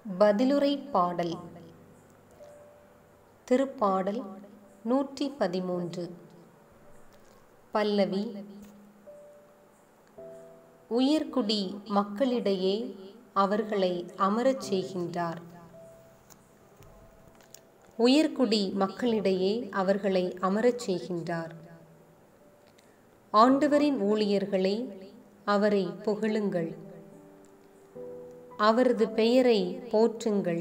பதிலுரை பாடல் திருப்பாடல் நூற்றி பதிமூன்று பல்லவி உயர்குடி மக்களிடையே அவர்களை அமரச் செய்கின்றார் உயர்குடி மக்களிடையே அவர்களை அமரச் செய்கின்றார் ஆண்டவரின் ஊழியர்களே அவரை புகழுங்கள் அவரது பெயரை போற்றுங்கள்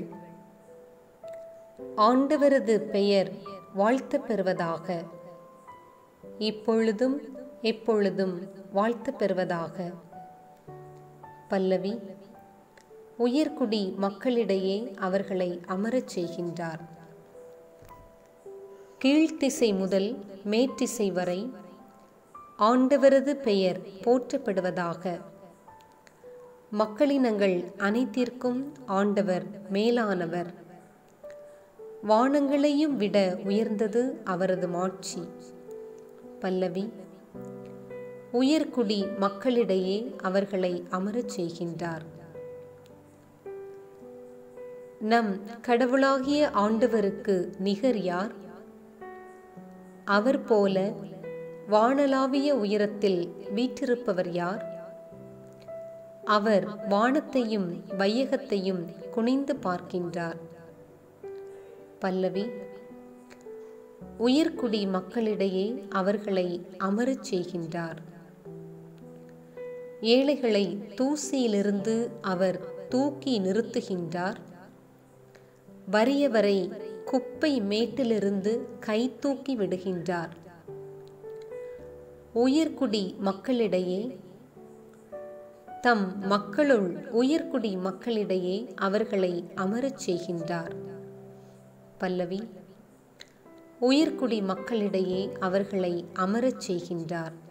ஆண்டவரது பெயர் வாழ்த்து பெறுவதாக இப்பொழுதும் எப்பொழுதும் வாழ்த்து பெறுவதாக பல்லவி உயர்குடி மக்களிடையே அவர்களை அமரச் செய்கின்றார் கீழ்த்திசை முதல் மேற்றிசை வரை ஆண்டவரது பெயர் போற்றப்படுவதாக மக்களினங்கள் அனைத்திற்கும் ஆண்டவர் மேலானவர் வானங்களையும் விட உயர்ந்தது அவரது மாட்சி பல்லவி உயர்குடி மக்களிடையே அவர்களை அமரச் செய்கின்றார் நம் கடவுளாகிய ஆண்டவருக்கு நிகர் யார் அவர் போல வானலாவிய உயரத்தில் வீற்றிருப்பவர் யார் அவர் வானத்தையும் வையகத்தையும் குனிந்து பார்க்கின்றார் பல்லவி உயர்குடி மக்களிடையே அவர்களை அமரச் செய்கின்றார் ஏழைகளை தூசியிலிருந்து அவர் தூக்கி நிறுத்துகின்றார் வறியவரை குப்பை மேட்டிலிருந்து கை தூக்கி விடுகின்றார் உயர்குடி மக்களிடையே தம் மக்களுள் உயர்குடி மக்களிடையே அவர்களை அமரச் செய்கின்றார் பல்லவி உயர்குடி மக்களிடையே அவர்களை அமரச் செய்கின்றார்